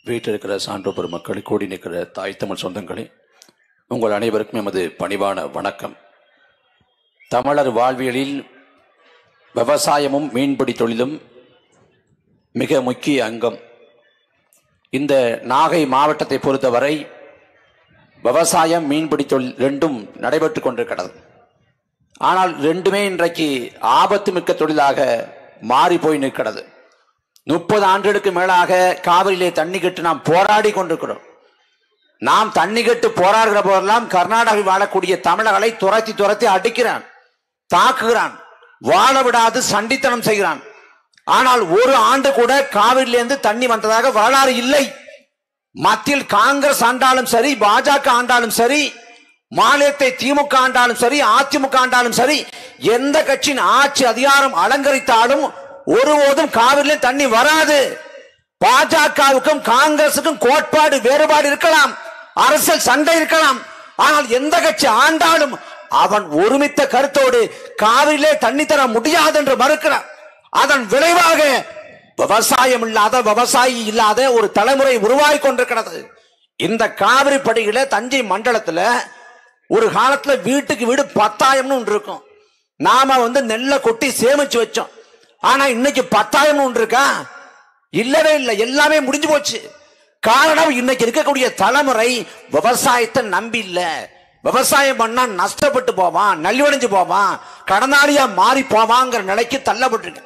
வீட்டில் இருக்கிற சான்றோர் பெருமக்கள் கூடி நிற்கிற தாய் தமிழ் சொந்தங்களே உங்கள் அனைவருக்கும் எமது பணிவான வணக்கம் தமிழர் வாழ்வியலில் விவசாயமும் மீன்பிடி தொழிலும் மிக முக்கிய அங்கம் இந்த நாகை மாவட்டத்தை பொறுத்தவரை விவசாயம் மீன்பிடி தொழில் ரெண்டும் நடைபெற்று கொண்டிருக்கிறது ஆனால் ரெண்டுமே இன்றைக்கு ஆபத்து மிக்க தொழிலாக மாறி போய் நிற்கிறது முப்பது ஆண்டுகளுக்கு மேலாக காவிரியிலே தண்ணி கட்டு நாம் போராடி கொண்டிருக்கிறோம் நாம் தண்ணி கட்டு போராடுகிற போதெல்லாம் கர்நாடகாவில் வாழக்கூடிய தமிழர்களை துரத்தி துரத்தி அடிக்கிறான் தாக்குகிறான் வாழ விடாது சண்டித்தனம் செய்கிறான் ஆனால் ஒரு ஆண்டு கூட காவிரியிலிருந்து தண்ணி வந்ததாக வரலாறு இல்லை மத்தியில் காங்கிரஸ் ஆண்டாலும் சரி பாஜக ஆண்டாலும் சரி மாநிலத்தை திமுக ஆண்டாலும் சரி அதிமுக ஆண்டாலும் சரி எந்த கட்சியின் ஆட்சி அதிகாரம் அலங்கரித்தாலும் ஒருபோதும் காவிரியில தண்ணி வராது பாஜகவுக்கும் காங்கிரசுக்கும் கோட்பாடு வேறுபாடு இருக்கலாம் அரசியல் சண்டை இருக்கலாம் ஆனால் எந்த கட்சி ஆண்டாலும் அவன் ஒருமித்த கருத்தோடு காவிரியிலே தண்ணி தர முடியாது என்று மறுக்கிறான் அதன் விளைவாக விவசாயம் இல்லாத விவசாயி இல்லாத ஒரு தலைமுறை உருவாகி கொண்டிருக்கிறது இந்த காவிரி படிகள தஞ்சை மண்டலத்துல ஒரு காலத்துல வீட்டுக்கு வீடு பத்தாயிரம்னு ஒன்று இருக்கும் நாம வந்து நெல்லை கொட்டி சேமிச்சு வச்சோம் ஆனா இன்னைக்கு பத்தாயிரம்னு ஒன்று இருக்கா இல்லவே இல்லை எல்லாமே முடிஞ்சு போச்சு காரணம் இன்னைக்கு இருக்கக்கூடிய தலைமுறை விவசாயத்தை நம்பி இல்ல விவசாயம் பண்ணா நஷ்டப்பட்டு போவான் நலிவடைஞ்சு போவான் கடனாளியா மாறி போவாங்கிற நிலைக்கு தள்ளப்பட்டிருக்கு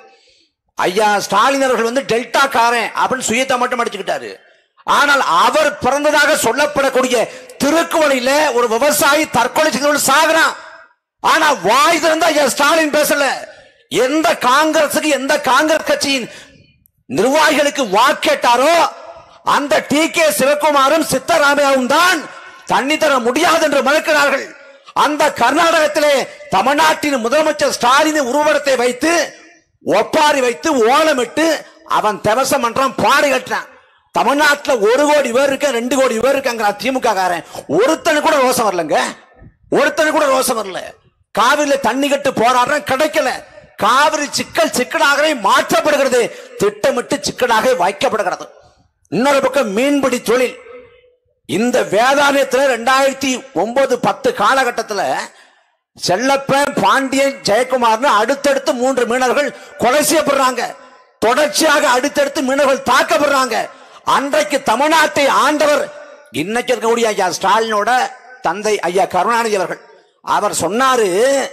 ஐயா ஸ்டாலின் அவர்கள் வந்து டெல்டா காரன் அப்படின்னு சுயத்தை மட்டும் அடிச்சுக்கிட்டாரு ஆனால் அவர் பிறந்ததாக சொல்லப்படக்கூடிய திருக்குவளையில ஒரு விவசாயி தற்கொலை செய்து கொண்டு சாகுறான் ஆனா வாய் திறந்தா ஐயா ஸ்டாலின் பேசல எந்த காங்கிரசுக்கு எந்த காங்கிரஸ் கட்சியின் நிர்வாகிகளுக்கு வாக்கேட்டாரோ அந்த டி கே சிவகுமாரும் சித்தராமையாவும் தான் தண்ணி தர முடியாது என்று மறுக்கிறார்கள் அந்த கர்நாடகத்திலே தமிழ்நாட்டின் முதலமைச்சர் ஸ்டாலின் உருவடத்தை வைத்து ஒப்பாரி வைத்து ஓலமிட்டு அவன் தவசம் பண்றான் பாடு கட்டுறான் தமிழ்நாட்டுல ஒரு கோடி பேர் இருக்க ரெண்டு கோடி பேர் இருக்காங்க திமுக காரன் ஒருத்தனு கூட ரோசம் வரலங்க ஒருத்தனு கூட ரோசம் வரல காவிரியில தண்ணி கட்டு போராடுறேன் கிடைக்கல காவிரி சிக்கல் சிக்கலாகவே மாற்றப்படுகிறது திட்டமிட்டு சிக்கலாக வைக்கப்படுகிறது இன்னொரு பக்கம் மீன்பிடி தொழில் இந்த வேதாலயத்துல ரெண்டாயிரத்தி ஒன்பது பத்து காலகட்டத்தில் செல்லப்பன் பாண்டியன் ஜெயக்குமார்னு அடுத்தடுத்து மூன்று மீனவர்கள் கொலை செய்யப்படுறாங்க தொடர்ச்சியாக அடுத்தடுத்து மீனவர்கள் தாக்கப்படுறாங்க அன்றைக்கு தமிழ்நாட்டை ஆண்டவர் இன்னைக்கு இருக்கக்கூடிய ஐயா ஸ்டாலினோட தந்தை ஐயா கருணாநிதி அவர்கள் அவர் சொன்னாரு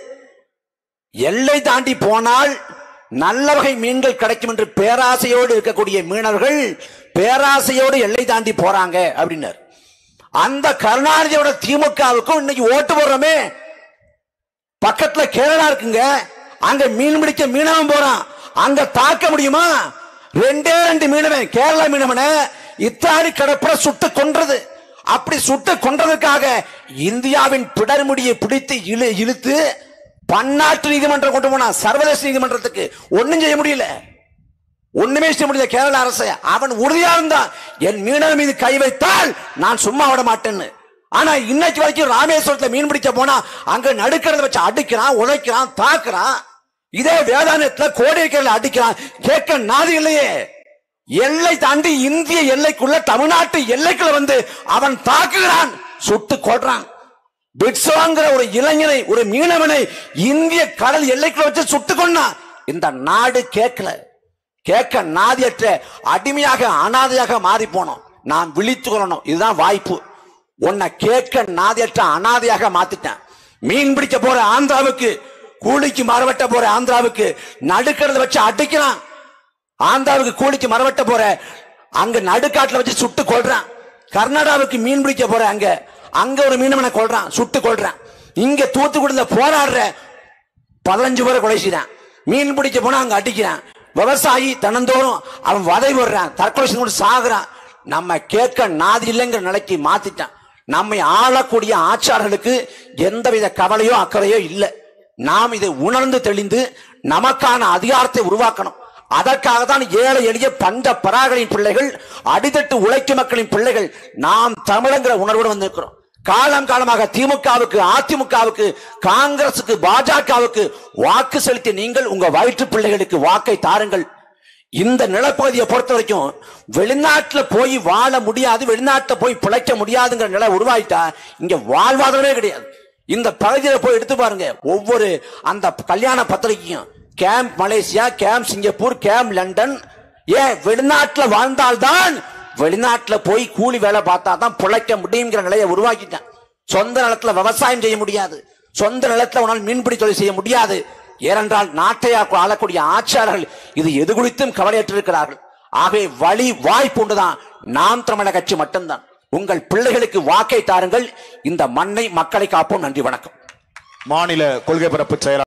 எல்லை தாண்டி போனால் நல்ல வகை மீன்கள் கிடைக்கும் என்று பேராசையோடு இருக்கக்கூடிய மீனவர்கள் பேராசையோடு எல்லை தாண்டி போறாங்க அப்படின்னார் அந்த கருணாநிதியோட திமுகவுக்கும் இன்னைக்கு ஓட்டு போடுறோமே பக்கத்துல கேரளா இருக்குங்க அங்க மீன் பிடிக்க மீனவன் போறான் அங்க தாக்க முடியுமா ரெண்டே ரெண்டு மீனவன் கேரளா மீனவனை இத்தாலி கடற்பட சுட்டு கொன்றது அப்படி சுட்டு கொன்றதுக்காக இந்தியாவின் பிடர்முடியை பிடித்து இழு இழுத்து பன்னாட்டு நீதிமன்றம் கொண்டு போனா சர்வதேச நீதிமன்றத்துக்கு ஒண்ணும் செய்ய முடியல ஒண்ணுமே செய்ய முடியல கேரள அரசு அவன் உறுதியா இருந்தான் என் மீனவர் மீது கை வைத்தால் நான் சும்மா விட மாட்டேன்னு ஆனா இன்னைக்கு வரைக்கும் ராமேஸ்வரத்துல மீன் பிடிக்க போனா அங்க நடுக்கிறத வச்சு அடிக்கிறான் உழைக்கிறான் தாக்குறான் இதே வேதாந்தத்துல கோடிக்கரையில் அடிக்கிறான் கேட்க நாதி இல்லையே எல்லை தாண்டி இந்திய எல்லைக்குள்ள தமிழ்நாட்டு எல்லைக்குள்ள வந்து அவன் தாக்குகிறான் சுட்டு கொள்றான் பிட்சோங்கிற ஒரு இளைஞனை ஒரு மீனவனை இந்திய கடல் எல்லைக்குள்ள வச்சு சுட்டு கொண்டான் இந்த நாடு கேட்கல கேட்க நாதியற்ற அடிமையாக அனாதையாக மாறி போனோம் நாம் விழித்து கொள்ளணும் இதுதான் வாய்ப்பு உன்னை கேட்க நாதியற்ற அனாதையாக மாத்திட்டேன் மீன் பிடிக்க போற ஆந்திராவுக்கு கூலிக்கு மரவட்ட போற ஆந்திராவுக்கு நடுக்கிறத வச்சு அடிக்கிறான் ஆந்திராவுக்கு கூலிக்கு மரவட்ட போற அங்க நடுக்காட்டுல வச்சு சுட்டு கொள்றான் கர்நாடகாவுக்கு மீன் பிடிக்க போற அங்க அங்க ஒரு மீனவனை கொள்றான் சுட்டு கொள்றான் இங்க தூத்துக்குடியில போராடுற பதினஞ்சு பேரை கொலை செய்றான் மீன் பிடிக்க போனா அங்க அடிக்கிறான் விவசாயி தினந்தோறும் அவன் வதை விடுறான் தற்கொலை செய்து கொண்டு சாகுறான் நம்ம கேட்க நாதி இல்லைங்கிற நிலைக்கு மாத்திட்டான் நம்மை ஆளக்கூடிய ஆட்சியாளர்களுக்கு எந்தவித கவலையோ அக்கறையோ இல்லை நாம் இதை உணர்ந்து தெளிந்து நமக்கான அதிகாரத்தை உருவாக்கணும் அதற்காக தான் ஏழை எளிய பஞ்ச பராகரின் பிள்ளைகள் அடித்தட்டு உழைக்கும் மக்களின் பிள்ளைகள் நாம் தமிழங்கிற உணர்வோடு வந்திருக்கிறோம் காலம் காலமாக திமுகவுக்கு அதிமுகவுக்கு காங்கிரசுக்கு பாஜகவுக்கு வாக்கு செலுத்திய நீங்கள் உங்க வயிற்று பிள்ளைகளுக்கு வாக்கை தாருங்கள் இந்த நிலப்பகுதியை பொறுத்த வரைக்கும் வெளிநாட்டுல போய் வாழ முடியாது வெளிநாட்டுல போய் பிழைக்க முடியாதுங்கிற நிலை உருவாயிட்டா இங்க வாழ்வாதாரமே கிடையாது இந்த பகுதியில போய் எடுத்து பாருங்க ஒவ்வொரு அந்த கல்யாண பத்திரிகையும் camp Malaysia camp Singapore camp London ஏன் வெளிநாட்டுல வாழ்ந்தால்தான் வெளிநாட்டுல போய் கூலி வேலை பார்த்தா தான் பிழைக்க முடியுங்கிற நிலையை உருவாக்கிட்டேன் சொந்த நிலத்துல விவசாயம் செய்ய முடியாது சொந்த நிலத்துல உன்னால் மீன்பிடி தொழில் செய்ய முடியாது ஏனென்றால் நாட்டை ஆளக்கூடிய ஆட்சியாளர்கள் இது எது குறித்தும் கவலையற்றிருக்கிறார்கள் ஆகவே வழி வாய்ப்பு உண்டுதான் நாம் தமிழக கட்சி மட்டும்தான் உங்கள் பிள்ளைகளுக்கு வாக்கை தாருங்கள் இந்த மண்ணை மக்களை காப்போம் நன்றி வணக்கம் மாநில கொள்கை பரப்பு செயலாளர்